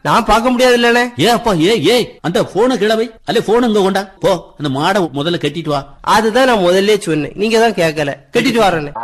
நான் பார்க்க முடியாது இல்லனே ஏ அப்பா ஏ ஏ அந்த போனை கிழவை அல்ல போன் இங்க கொண்டா போ அந்த மாடை முதல்ல கட்டிட்டு வா அதுதான் நான் முதல்ல சொன்னேன் நீங்க தான் கேட்கல கட்டிட்டு வரேனே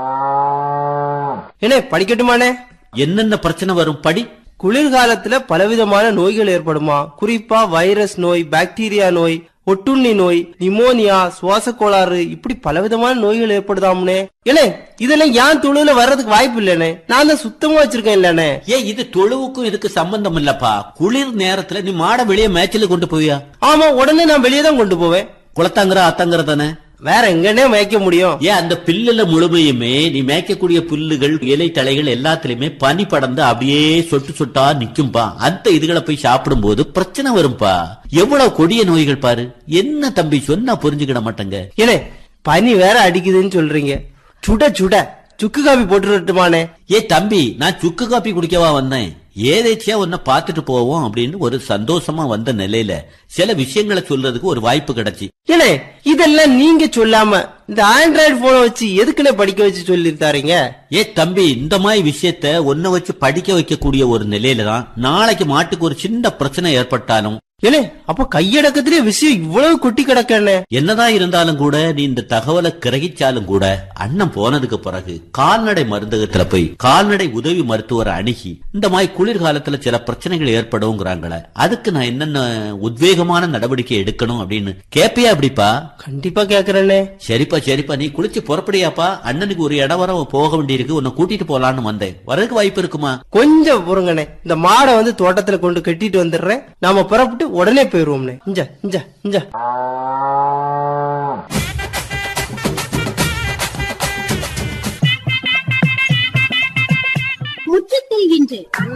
என்ன படிக்கட்டுமானே என்னென்ன பிரச்சனை வரும் படி குளிர்காலத்துல பலவிதமான நோய்கள் ஏற்படுமா குறிப்பா வைரஸ் நோய் பாக்டீரியா நோய் ஒட்டுண்ணி நோய் நிமோனியா சுவாச கோளாறு இப்படி பலவிதமான நோய்கள் ஏற்படுதாம்னே ஏனே இதெல்லாம் ஏன் தொழுவுல வர்றதுக்கு வாய்ப்பு இல்லனே நான் தான் சுத்தமா வச்சிருக்கேன் இல்லனே ஏ இது தொழுவுக்கும் இதுக்கு சம்பந்தம் இல்லப்பா குளிர் நேரத்துல நீ மாடை வெளியே மேய்ச்சலுக்கு கொண்டு போவியா ஆமா உடனே நான் வெளியே தான் கொண்டு போவேன் குளத்தாங்கிற ஆத்தங்கிற தானே வேற எங்கன்னே மேய்க்க முடியும் ஏன் அந்த பில்லுல முழுமையுமே நீ மேய்க்கக்கூடிய புல்லுகள் இலை தழைகள் எல்லாத்துலயுமே பனி படர்ந்து அப்படியே சொட்டு சொட்டா நிக்கும்பா அந்த இதுகளை போய் சாப்பிடும் போது பிரச்சனை வரும்பா எவ்வளவு கொடிய நோய்கள் பாரு என்ன தம்பி சொன்னா புரிஞ்சுக்கிட மாட்டேங்க ஏனே பனி வேற அடிக்குதுன்னு சொல்றீங்க சுட சுட சுக்கு காபி போட்டுட்டுமானே ஏ தம்பி நான் சுக்கு காப்பி குடிக்கவா வந்தேன் ஏதேச்சியா உன்னை பார்த்துட்டு போவோம் அப்படின்னு ஒரு சந்தோஷமா வந்த நிலையில சில விஷயங்களை சொல்றதுக்கு ஒரு வாய்ப்பு கிடைச்சி ஏனே இதெல்லாம் நீங்க சொல்லாம இந்த ஆண்ட்ராய்டு போனை வச்சு எதுக்குன்னு படிக்க வச்சு சொல்லிருத்தாருங்க ஏ தம்பி இந்த மாதிரி விஷயத்த ஒன்ன வச்சு படிக்க வைக்கக்கூடிய ஒரு நிலையில தான் நாளைக்கு மாட்டுக்கு ஒரு சின்ன பிரச்சனை ஏற்பட்டாலும் ஏனே அப்ப கையடக்கத்திலே விஷயம் இவ்வளவு கொட்டி கிடக்கண்ணே என்னதான் இருந்தாலும் கூட நீ இந்த தகவலை கிரகிச்சாலும் கூட அண்ணன் போனதுக்கு பிறகு கால்நடை மருந்தகத்துல போய் கால்நடை உதவி மருத்துவரை அணுகி இந்த மாதிரி குளிர்காலத்துல சில பிரச்சனைகள் ஏற்படுங்கிறாங்களே அதுக்கு நான் என்னென்ன உத்வேகமான நடவடிக்கை எடுக்கணும் அப்படின்னு கேப்பியா அப்படிப்பா கண்டிப்பா கேக்குறேனே சரிப்பா சரிப்பா நீ குளிச்சு புறப்படியாப்பா அண்ணனுக்கு ஒரு இடம் வர போக வேண்டியிருக்கு உன்னை கூட்டிட்டு போலான்னு வந்தேன் வரதுக்கு வாய்ப்பு இருக்குமா கொஞ்சம் பொறுங்கண்ணே இந்த மாடை வந்து தோட்டத்துல கொண்டு கட்டிட்டு வந்துடுறேன் நாம புறப்பட்டு உடனே போயிருவோம்னே இஞ்ச இஞ்ச இஞ்ச முற்றத்தில் இன்று